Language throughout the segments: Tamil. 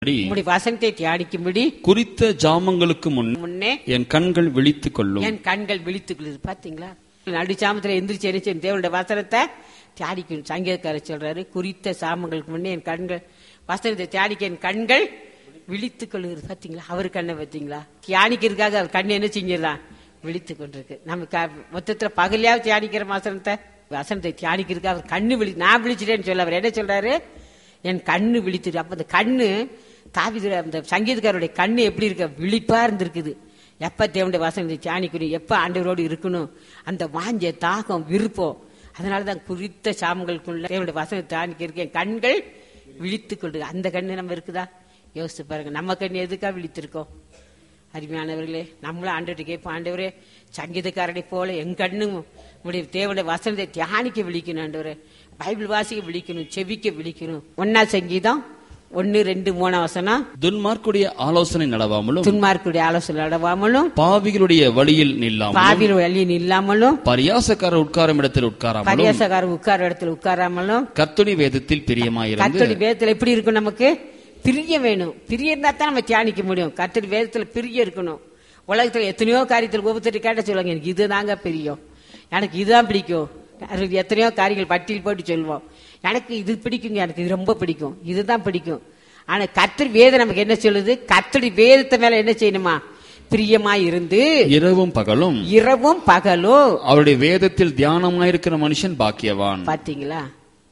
உம்முடைய வசனத்தை தியானிக்கும்படி குறித்த ஜாமங்களுக்கு முன் முன்னே என் கண்கள் விழித்துக் கொள்ளும் என் கண்கள் விழித்துக்குள்ளது பாத்தீங்களா நடுச்சாமத்துல எந்திரிச்சு என்ன செய்யணும் தேவனுடைய வசனத்தை தியானிக்கணும் சங்கீதக்காரர் சொல்றாரு குறித்த சாமங்களுக்கு முன்னே என் கண்கள் வசனத்தை தியானிக்க என் கண்கள் விழித்துக் கொள்ளுகிறது பாத்தீங்களா அவர் கண்ணை பாத்தீங்களா தியானிக்கிறதுக்காக அவர் கண்ணு என்ன செஞ்சிடலாம் விழித்து கொண்டிருக்கு நம்ம க- மொத்தத்துல பகலையாவது தியானிக்கிற வசனத்தை வசனத்தை தியானிக்கிறதுக்கு அவர் கண்ணு விழி நான் விழிச்சிட்டேன்னு சொல்ல அவர் என்ன சொல்றாரு என் கண்ணு விழித்துட்டு அப்ப அந்த கண்ணு தாவிதுர அந்த சங்கீதக்காரருடைய கண்ணு எப்படி இருக்க விழிப்பா இருந்திருக்குது எப்ப தேவனுடைய வசனத்தை தியானிக்கணும் எப்ப ஆண்டவரோடு இருக்கணும் அந்த வாஞ்ச தாகம் விருப்பம் அதனாலதான் குறித்த சாமங்களுக்குள்ள தேவனுடைய வசனத்தை தியானிக்கிறதுக்கு என் கண்கள் விழித்துக் கொண்டு அந்த கண்ணு நம்ம இருக்குதா யோசிச்சு பாருங்க நம்ம கண்ணு எதுக்கா விழித்திருக்கோம் அருமையானவர்களே நம்மளும் ஆண்டவர்கிட்ட கேட்போம் ஆண்டவரே சங்கீதக்காரனை போல என் கண்ணும் உடைய தேவனுடைய வசனத்தை தியானிக்க விழிக்கணும் ஆண்டவரே பைபிள் வாசிக்க விழிக்கணும் செவிக்க விழிக்கணும் ஒன்னா சங்கீதம் ஒன்னு ரெண்டு மூணாம் வசனம் துன்மார்க்குடைய ஆலோசனை நடவாமலும் துன்மார்க்குடைய ஆலோசனை நடவாமலும் பாவிகளுடைய வழியில் நில்லாமலும் பாவியில் வழியில் இல்லாமலும் பரியாசக்காரர் உட்காரும் இடத்தில் உட்காராமலும் பரியாசக்காரர் உட்கார இடத்துல உட்காராமலும் கர்த்தருடைய வேதத்தில் பிரியமாயிருந்து கர்த்தருடைய வேதத்துல எப்படி இருக்கும் நமக்கு பிரிய வேணும் பிரிய இருந்தா தான் நம்ம தியானிக்க முடியும் கர்த்தருடைய வேதத்துல பிரிய இருக்கணும் உலகத்துல எத்தனையோ காரியத்தில் ஒவ்வொருத்தர் கேட்ட சொல்லுவாங்க எனக்கு இதுதாங்க பிரியம் எனக்கு இதுதான் பிடிக்கும் அது எத்தனையோ காரியங்கள் பட்டியல் போட்டு சொல்லுவோம் எனக்கு இது பிடிக்குங்க எனக்கு இது ரொம்ப பிடிக்கும் இதுதான் பிடிக்கும் ஆனா கர்த்தர் வேதம் நமக்கு என்ன சொல்லுது கர்த்தருடைய வேதத்தை மேல என்ன செய்யணுமா பிரியமா இருந்து இரவும் பகலும் இரவும் பகலும் அவருடைய வேதத்தில் தியானமாயிருக்கிற மனுஷன் பாக்கியவான் பாத்தீங்களா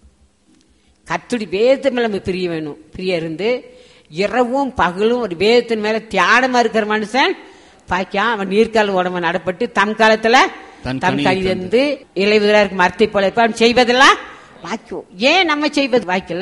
கத்துடி வேதத்தின் மேல நம்ம பிரிய வேணும் பிரிய இருந்து இரவும் பகலும் ஒரு வேதத்தின் மேல தியானமா இருக்கிற மனுஷன் பாக்கியா அவன் நீர்க்கால உடம்பு நடப்பட்டு தம் காலத்துல தன் தம் கனியை கழிந்து இலைவுதலா இருக்கு மரத்தை போல இருப்பான். அவன் செய்வதெல்லாம் வாய்க்கும் ஏன் நம்ம செய்வது வாய்க்கல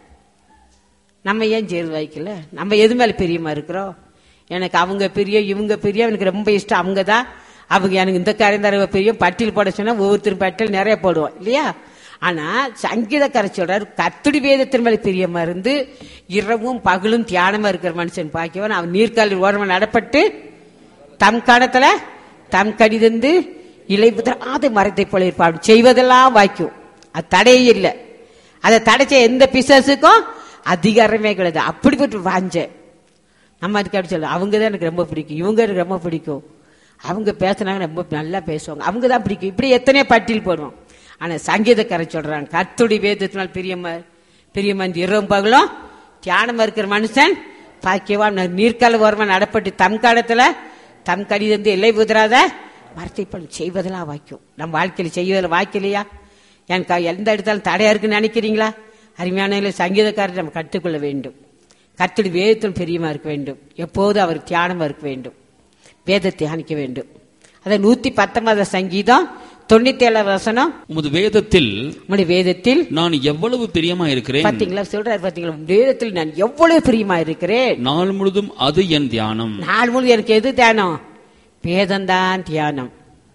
நம்ம ஏன் செய்வது வாய்க்கல நம்ம எது மேல பிரியமா இருக்கிறோம் எனக்கு அவங்க பெரிய இவங்க பெரிய எனக்கு ரொம்ப இஷ்டம் அவங்க தான் அவங்க எனக்கு இந்த காரியம் தர பெரியும் பட்டியல் போட சொன்னா ஒவ்வொருத்தரும் பட்டியல் நிறைய போடுவோம் இல்லையா ஆனா சங்கீதக்கார சொல்றாரு கத்துடி வேதத்தின் மேல பிரியமா இருந்து இரவும் பகலும் தியானமா இருக்கிற மனுஷன் பாக்கியவன் அவன் நீர்க்காலில் ஓரமா நடப்பட்டு தம் காலத்துல தம் கடிதந்து இலை புதராத மரத்தை போல இருப்பான் செய்வதெல்லாம் வாய்க்கும் அது தடையே இல்லை அதை தடைச்ச எந்த பிசாசுக்கும் அதிகாரமே கிடையாது அப்படிப்பட்டு வாஞ்ச நம்ம அதுக்கு அப்படி சொல்ல அவங்க தான் எனக்கு ரொம்ப பிடிக்கும் இவங்க எனக்கு ரொம்ப பிடிக்கும் அவங்க பேசுனாங்க ரொம்ப நல்லா பேசுவாங்க அவங்க தான் பிடிக்கும் இப்படி எத்தனையோ பட்டியல் போடுவோம் ஆனா சங்கீதக்காரன் சொல்றாங்க கத்துடி வேதத்தினால் பிரியமா பிரியமா இந்த இரவும் பகலும் தியானமா இருக்கிற மனுஷன் பாக்கியவான் நீர்க்கால ஓரமா நடப்பட்டு தம் காலத்துல தம் கடிதந்து எல்லை உதிராத மரத்தை பணம் செய்வதெல்லாம் வாய்க்கும் நம்ம வாழ்க்கையில செய்வதில் வாய்க்கலையா எனக்கு எந்த இடத்தாலும் தடையா இருக்குன்னு நினைக்கிறீங்களா அருமையான சங்கீதக்காரர் நம்ம கற்றுக்கொள்ள வேண்டும் கர்த்தருடைய வேதத்தில் பிரியமா இருக்க வேண்டும் எப்போதும் அவர் தியானமா இருக்க வேண்டும் வேதத்தை தியானிக்க வேண்டும் அதான் நூத்தி பத்தொன்பதாம் சங்கீதம் தொண்ணூத்தி ஏழாம் வசனம் உமது வேதத்தில் நம்முடைய வேதத்தில் நான் எவ்வளவு பிரியமா இருக்கிறேன் பாத்தீங்களா சொல்றாரு பாத்தீங்களா வேதத்தில் நான் எவ்வளவு பிரியமா இருக்கிறேன் நாள் முழுதும் அது என் தியானம் நாள் முழு எனக்கு எது தியானம் வேதம்தான் தியானம்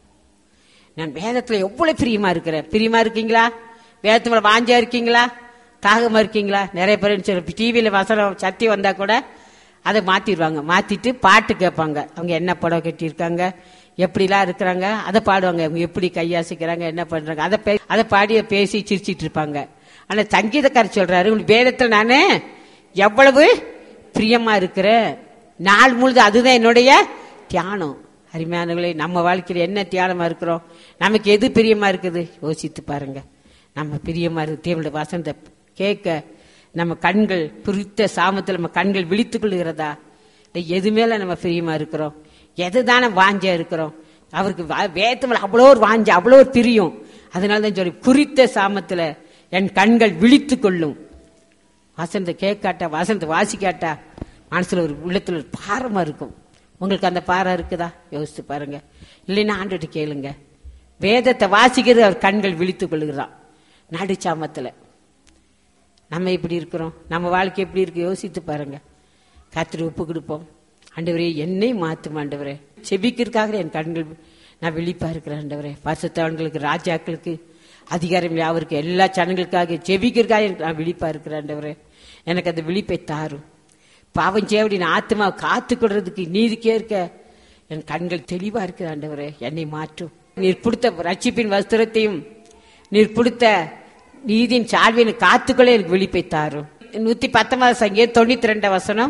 நான் வேதத்துல எவ்வளவு பிரியமா இருக்கிறேன் பிரியமா இருக்கீங்களா வேதத்து மேல வாஞ்சா இருக்கீங்களா தாகமா இருக்கீங்களா நிறைய பேர் சொல்லி டிவியில வசனம் சத்தி வந்தா கூட அதை மாத்திடுவாங்க மாத்திட்டு பாட்டு கேட்பாங்க அவங்க என்ன புடவை கட்டியிருக்காங்க எப்படிலாம் இருக்கிறாங்க அதை பாடுவாங்க அவங்க எப்படி கையாசிக்கிறாங்க என்ன பண்றாங்க அதை பே- அதை பாடி பேசி சிரிச்சிட்டு இருப்பாங்க ஆனா சங்கீதக்காரர் சொல்றாரு உன் வேதத்துல நானு எவ்வளவு பிரியமா இருக்கிறேன் நாள் முழுது அதுதான் என்னுடைய தியானம் அருமையானவர்களே நம்ம வாழ்க்கையில என்ன தியானமா இருக்கிறோம் நமக்கு எது பிரியமா இருக்குது யோசித்து பாருங்க நம்ம பிரியமா இருக்கு தேவனுடைய வசனத்தை கேட்க நம்ம கண்கள் குறித்த சாமத்தில் நம்ம கண்கள் விழித்துக் கொள்கிறதா இல்லை எது மேல நம்ம பிரியமா இருக்கிறோம் எதுதானே வாஞ்சா இருக்கிறோம் அவருக்கு வா- வேதத்து மேல அவ்வளோ ஒரு வாஞ்ச அவ்வளோ ஒரு பிரியம் அதனால தான் சொல்லி குறித்த சாமத்துல என் கண்கள் விழித்துக் கொள்ளும் வசனத்தை கேட்காட்டா வசனத்தை வாசிக்காட்டா மனசுல ஒரு உள்ளத்துல ஒரு பாரமா இருக்கும் உங்களுக்கு அந்த பாரம் இருக்குதா யோசிச்சு பாருங்க இல்லைன்னா ஆண்டுட்டு கேளுங்க வேதத்தை வாசிக்கிறது அவர் கண்கள் விழித்துக் கொள்கிறான் நடுச்சாமத்துல நம்ம எப்படி இருக்கிறோம் நம்ம வாழ்க்கை எப்படி இருக்கு யோசித்து பாருங்க கத்திரி உப்பு கொடுப்போம் ஆண்டவரே என்னை மாத்தும் ஆண்டவரே செபிக்கிறதுக்காக என் கண்கள் நான் விழிப்பா இருக்கிறேன் ஆண்டவரே பரிசுத்தவன்களுக்கு ராஜாக்களுக்கு அதிகாரம் யாவருக்கு எல்லா சனங்களுக்காக செபிக்கிறதுக்காக எனக்கு நான் விழிப்பா இருக்கிறேன் ஆண்டவரே எனக்கு அந்த விழிப்பை தாரும் பாவம் சேவடி நான் ஆத்மா காத்து கொள்றதுக்கு நீதிக்கே இருக்க என் கண்கள் தெளிவா இருக்குது ஆண்டவரே என்னை மாற்றும் நீர் கொடுத்த ரட்சிப்பின் வஸ்திரத்தையும் நீர் கொடுத்த நீதியின் சார்பினை காத்துக்கொள்ள எனக்கு விழிப்பை தாரும் நூத்தி பத்தொன்பது சங்கீதம் தொண்ணூத்தி ரெண்டு வசனம்